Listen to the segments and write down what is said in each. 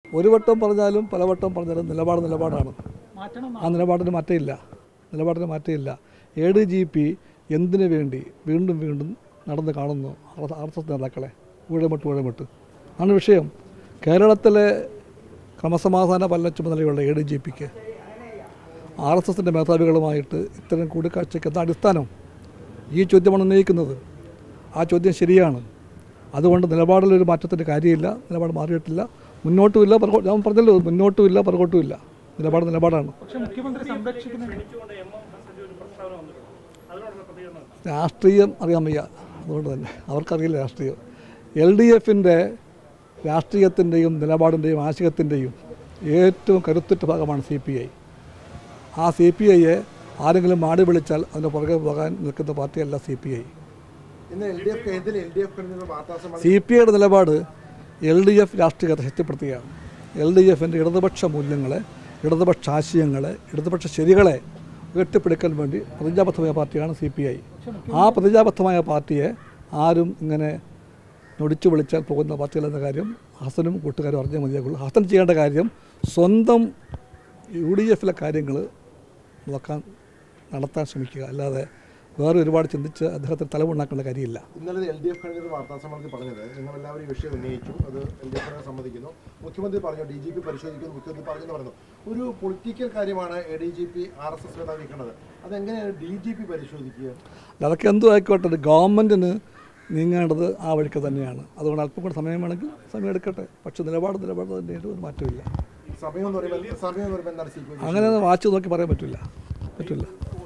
ഒരു വട്ടം പറഞ്ഞാലും പലവട്ടം പറഞ്ഞാലും നിലപാട് നിലപാടാണ് മാറ്റണം ആ നിലപാടിന് മാറ്റമില്ല നിലപാടിന് മാറ്റമില്ല എ ഡി ജി പി എന്തിനു വേണ്ടി വീണ്ടും വീണ്ടും നടന്ന് കാണുന്നു ആർ ആർ എസ് എസ് നേതാക്കളെ ഊഴമിട്ട് ഊഴമിട്ട് ആണ് വിഷയം കേരളത്തിലെ ക്രമസമാധാന പാലന ചുമതലയുള്ള A D G pick R S എസിൻ്റെ മേധാവികളുമായിട്ട് ഇത്തരം കൂടിക്കാഴ്ചയ്ക്ക് എന്താ അടിസ്ഥാനം ഈ ചോദ്യമാണ് ഉന്നയിക്കുന്നത് ആ ചോദ്യം ശരിയാണ് അതുകൊണ്ട് നിലപാടിലൊരു മാറ്റത്തിൻ്റെ കാര്യമില്ല നിലപാട് മാറിയിട്ടില്ല മുന്നോട്ടുമില്ല പുറകോ- ഞാൻ പറഞ്ഞല്ലോ മുന്നോട്ടുമില്ല പുറകോട്ടുമില്ല നിലപാട് നിലപാടാണ് പക്ഷെ മുഖ്യമന്ത്രി സംരക്ഷിക്കുന്ന രാഷ്ട്രീയം അറിയാൻ വയ്യ അതുകൊണ്ട് തന്നെ അവർക്കറിയില്ല രാഷ്ട്രീയം എൽ ഡി എഫിൻ്റെ രാഷ്ട്രീയത്തിൻ്റെയും നിലപാടിൻ്റെയും ആശയത്തിൻ്റെയും ഏറ്റവും കരുത്തുറ്റ ഭാഗമാണ് സി പി ഐ ആ സി പി ഐയെ ആരെങ്കിലും മാടി വിളിച്ചാൽ അതിൻ്റെ പുറകെ പോകാൻ നിൽക്കുന്ന പാർട്ടിയല്ല സി പി ഐ ഇന്ന് എൽ ഡി എഫ് കേന്ദ്രത്തിൽ എൽ ഡി എഫ് കഴിഞ്ഞ വാർത്താ സമ്മേളനം സി പി ഐയുടെ നിലപാട് എൽ ഡി എഫ് രാഷ്ട്രീയത്തെ ശക്തിപ്പെടുത്തുകയാണ് എൽ ഡി എഫിൻ്റെ ഇടതുപക്ഷ മൂല്യങ്ങളെ ഇടതുപക്ഷ ആശയങ്ങളെ ഇടതുപക്ഷ ശരികളെ ഉയർത്തിപ്പിടിക്കാൻ വേണ്ടി പ്രതിജ്ഞാബദ്ധമായ പാർട്ടിയാണ് സി പി ഐ ആ പ്രതിജ്ഞാബദ്ധമായ പാർട്ടിയെ ആരും ഇങ്ങനെ നൊടിച്ചു വിളിച്ചാൽ പോകുന്ന പാർട്ടികളെന്ന കാര്യം ഹസനും കൂട്ടുകാരും അറിഞ്ഞാൽ മതിയാകുള്ളൂ ഹസൻ ചെയ്യേണ്ട കാര്യം സ്വന്തം യു ഡി എഫിലെ കാര്യങ്ങൾ നോക്കാൻ നടത്താൻ ശ്രമിക്കുക അല്ലാതെ വേറെ ഒരുപാട് ചിന്തിച്ച് അദ്ദേഹത്തിന് തലമുണ്ടാക്കേണ്ട കാര്യമില്ല ഇന്നലെ എൽ ഡി എഫ് കഴിഞ്ഞ വാർത്താ സമ്മേളനത്തിൽ പറഞ്ഞത് നിങ്ങൾ എല്ലാവരും ഈ വിഷയം ഉന്നയിച്ചു അത് എൽ ഡി എഫ് സമ്മതിക്കുന്നു മുഖ്യമന്ത്രി പറഞ്ഞു ഡി ജി പി പരിശോധിക്കുന്നു മുഖ്യമന്ത്രി പറഞ്ഞെന്ന് പറയുന്നു ഒരു പൊളിറ്റിക്കൽ കാര്യമാണ് A D G P R S S മേധാവിക്കുന്നത് അതെങ്ങനെയാണ് ഡി ജി പി പരിശോധിക്കുക അല്ല, അതൊക്കെ എന്തും ആയിക്കോട്ടെ ഗവൺമെൻറ്റിന് നീങ്ങേണ്ടത് ആ വഴിക്ക് തന്നെയാണ് അതുകൊണ്ട് അല്പം കൂടെ സമയം വേണമെങ്കിൽ സമയം എടുക്കട്ടെ പക്ഷേ നിലപാട് നിലപാട് തന്നെയായിട്ട് ഒരു മാറ്റമില്ല സമയം എന്ന് പറയുമ്പോൾ സമയം എന്ന് പറയുമ്പോൾ എന്താണ് സീക്വൻസ് അങ്ങനെ വാച്ച് നോക്കി പറയാൻ പറ്റില്ല പറ്റില്ല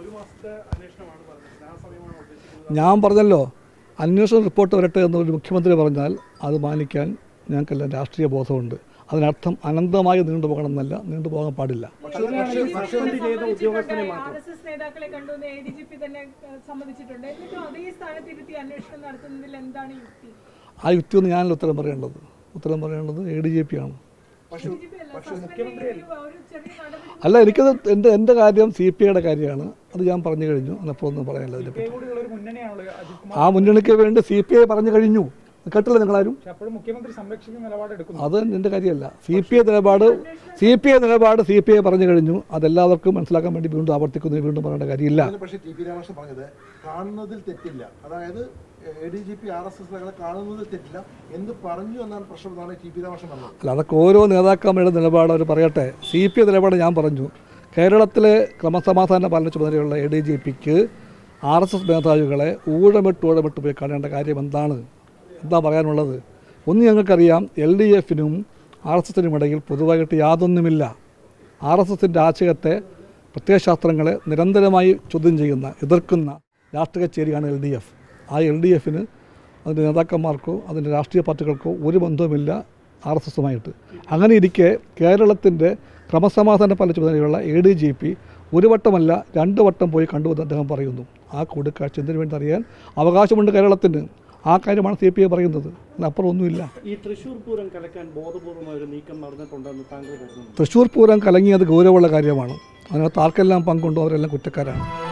ഞാൻ പറഞ്ഞല്ലോ അന്വേഷണ റിപ്പോർട്ട് വരട്ടെ എന്നൊരു മുഖ്യമന്ത്രി പറഞ്ഞാൽ അത് മാനിക്കാൻ ഞങ്ങൾക്കെല്ലാം രാഷ്ട്രീയ ബോധമുണ്ട് അതിനർത്ഥം അനന്തമായി നീണ്ടുപോകണം എന്നല്ല നീണ്ടുപോകാൻ പാടില്ല സസ്പെൻഡ് ചെയ്ത ഉദ്യോഗസ്ഥനെ മാറ്റും ആർ എസ് എസ് നേതാക്കളെ കണ്ടുവന്ന് എ ഡി ജി പി തന്നെ ഏഹ്, സമ്മതിച്ചിട്ടുണ്ട് എന്നിട്ടും അതേ സ്ഥാനത്തിരുത്തി അന്വേഷണം നടത്തുന്നതിൽ എന്താണ് യുക്തി ആ യുക്തിയൊന്നും ഞാനല്ല ഉത്തരം പറയേണ്ടത് ഉത്തരം പറയേണ്ടത് എ ഡി ജി പി ആണ് ഡി ജി പി അല്ല സസ്പെൻഡ് ചെയ്യുന്ന ഒരു- ഒരു ചെറിയ നടപടി അല്ല എനിക്കത് എൻ്റെ എൻ്റെ കാര്യം സി പി ഐയുടെ കാര്യമാണ് അത് ഞാൻ പറഞ്ഞു കഴിഞ്ഞു അതിനപ്പോൾ ഒന്നും പറയാനില്ല അതിനെപ്പറ്റി കൂടിയുള്ള ഒരു മുന്നണിയാണല്ലോ അജിത് കുമാർ ആ മുന്നണിക്ക് വേണ്ടി സി പി ഐ പറഞ്ഞു കഴിഞ്ഞു കേട്ടില്ല നിങ്ങളാരും പക്ഷെ അപ്പോഴും മുഖ്യമന്ത്രി സംരക്ഷിക്കുന്ന നിലപാടെടുക്കുന്നു അത് എൻ്റെ കാര്യമല്ല സി പി ഐ നിലപാട് സി പി ഐ നിലപാട് സി പി ഐ പറഞ്ഞു കഴിഞ്ഞു അതെല്ലാവർക്കും മനസ്സിലാക്കാൻ വേണ്ടി വീണ്ടും ആവർത്തിക്കുന്നു വീണ്ടും പറയേണ്ട കാര്യമില്ല പക്ഷേ ടി പി രാമകൃഷ്ണൻ പറഞ്ഞത് കാണുന്നതിൽ തെറ്റില്ല അതായത് A D G P R S S കാണുന്നതിൽ തെറ്റില്ല എന്ന് പറഞ്ഞു എന്നാണ് പ്രശ്നം എന്നാണ് ടി പി രാമകൃഷ്ണൻ പറഞ്ഞത് അല്ല അതൊക്കെ ഓരോ നേതാക്കന്മാരുടെ നിലപാട് അവർ പറയട്ടെ സി പി ഐ നിലപാട് ഞാൻ പറഞ്ഞു കേരളത്തിലെ ക്രമസമാധാന പാലന ചുമതലയുള്ള A D G pick R S S മേധാവികളെ ഊഴമിട്ട് ഊഴമിട്ട് പോയി കാണേണ്ട കാര്യം എന്താണ് എന്താ പറയാനുള്ളത് ഒന്ന് ഞങ്ങൾക്കറിയാം എൽ ഡി എഫിനും ആർ എസ് എസിനും ഇടയിൽ പൊതുവായിട്ട് യാതൊന്നുമില്ല ആർ എസ് എസിൻ്റെ ആശയത്തെ പ്രത്യയശാസ്ത്രങ്ങളെ നിരന്തരമായി ചോദ്യം ചെയ്യുന്ന എതിർക്കുന്ന രാഷ്ട്രീയ ചേരിയാണ് എൽ ഡി എഫ് ആ എൽ ഡി എഫിന് അതിൻ്റെ നേതാക്കന്മാർക്കോ അതിൻ്റെ രാഷ്ട്രീയ പാർട്ടികൾക്കോ ഒരു ബന്ധവുമില്ല ആർ എസ് എസുമായിട്ട് അങ്ങനെ ഇരിക്കെ കേരളത്തിൻ്റെ ക്രമസമാധാന പാലന ചുമതലയുള്ള എ ഡി ജി പി ഒരു വട്ടമല്ല രണ്ട് വട്ടം പോയി കണ്ടുവന്ന് അദ്ദേഹം പറയുന്നു ആ കൂടിക്കാഴ്ച എന്തിനു വേണ്ടി അറിയാൻ അവകാശമുണ്ട് കേരളത്തിന് ആ കാര്യമാണ് സി പി ഐ പറയുന്നത് അതിനപ്പുറം ഒന്നുമില്ല ഈ തൃശൂർ പൂരം കലക്കാൻ ബോധപൂർവമായ ഒരു നീക്കം നടന്നിട്ടുണ്ടെന്ന് താങ്കൾ കരുതുന്നു തൃശ്ശൂർ പൂരം കലങ്ങിയത് ഗൗരവമുള്ള കാര്യമാണ് അതിനകത്ത് ആർക്കെല്ലാം പങ്കുണ്ടോ അവരെല്ലാം കുറ്റക്കാരാണ്